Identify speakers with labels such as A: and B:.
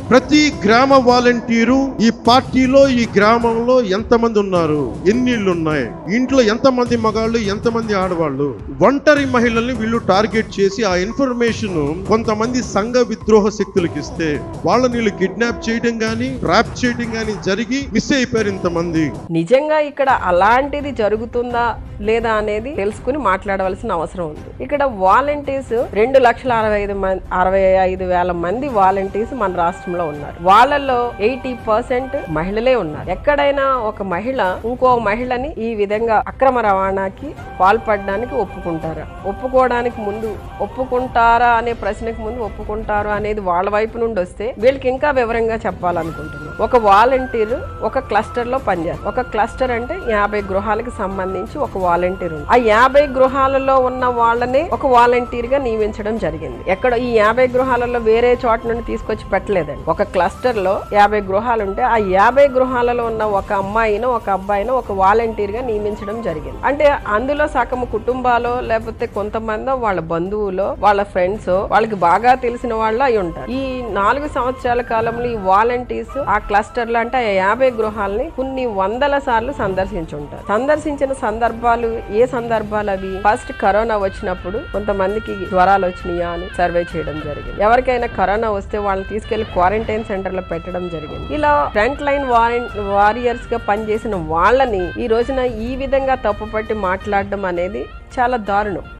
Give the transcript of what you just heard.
A: ప్రతి గ్రామ వాలంటీరు ఈ పార్టీలో ఈ గ్రామంలో ఎంతమంది ఉన్నారు ఎన్ని ఇళ్ళు ఉన్నాయి ఇంట్లో ఎంతమంది మగాళ్ళు ఎంతమంది ఆడవాళ్ళు ఒంటరి మహిళల్ని వీళ్ళు టార్గెట్ చేసి ఆ ఇన్ఫర్మేషన్ కొంతమంది సంఘ విద్రోహ శక్తులకు ఇస్తే వాళ్ళని వీళ్ళు కిడ్నాప్ చేయడం గానీ ట్రాప్ చేయడం గానీ జరిగి మిస్ అయిపోయారు ఇంతమంది
B: నిజంగా ఇక్కడ అలాంటిది జరుగుతుందా లేదా అనేది తెలుసుకుని మాట్లాడవలసిన అవసరం ఉంది ఇక్కడ వాలంటీర్స్ రెండు లక్షల అరవై ఐదు మంది అరవై ఐదు వేల మంది వాలంటీర్స్ మన రాష్ట్రంలో ఉన్నారు వాళ్ళల్లో ఎయిటీ పర్సెంట్ మహిళలే ఉన్నారు ఎక్కడైనా ఒక మహిళ ఇంకో మహిళని ఈ విధంగా అక్రమ రవాణాకి పాల్పడడానికి ఒప్పుకుంటారా ఒప్పుకోవడానికి ముందు ఒప్పుకుంటారా అనే ప్రశ్నకు ముందు ఒప్పుకుంటారు అనేది వాళ్ళ వైపు నుండి వస్తే వీళ్ళకి ఇంకా వివరంగా చెప్పాలనుకుంటున్నాను ఒక వాలంటీర్ ఒక క్లస్టర్ లో పనిచేస్తారు ఒక క్లస్టర్ అంటే యాభై గృహాలకు సంబంధించి ఒక వాలంటీర్ ఉంది ఆ యాభై గృహాలలో ఉన్న వాళ్ళనే ఒక వాలంటీర్ గా నియమించడం జరిగింది ఎక్కడ ఈ యాభై గృహాలలో వేరే చోట నుండి తీసుకొచ్చి పెట్టలేదండి ఒక క్లస్టర్ లో యాభై గృహాలు ఉంటే ఆ యాభై గృహాలలో ఉన్న ఒక అమ్మాయినో ఒక అబ్బాయినో ఒక వాలంటీర్ గా నియమించడం జరిగింది అంటే అందులో సగం కుటుంబాలు లేకపోతే కొంతమంది వాళ్ళ బంధువులు వాళ్ళ ఫ్రెండ్స్ వాళ్ళకి బాగా తెలిసిన వాళ్ళు అయి ఉంటారు ఈ నాలుగు సంవత్సరాల కాలంలో ఈ వాలంటీర్స్ ఆ క్లస్టర్లు అంటే ఆ యాభై గృహాలని కొన్ని వందల సార్లు సందర్శించుంటారు సందర్శించిన సందర్భాలు ఏ సందర్భాలు అవి ఫస్ట్ కరోనా వచ్చినప్పుడు కొంతమందికి జ్వరాలు వచ్చినాయా అని సర్వే చేయడం జరిగింది ఎవరికైనా కరోనా వస్తే వాళ్ళని తీసుకెళ్లి క్వారంటైన్ సెంటర్ లో పెట్టడం జరిగింది ఇలా ఫ్రంట్ లైన్ వారియర్స్ గా పనిచేసిన వాళ్ళని ఈ రోజున ఈ విధంగా తప్పుపట్టి మాట్లాడడం అనేది చాలా దారుణం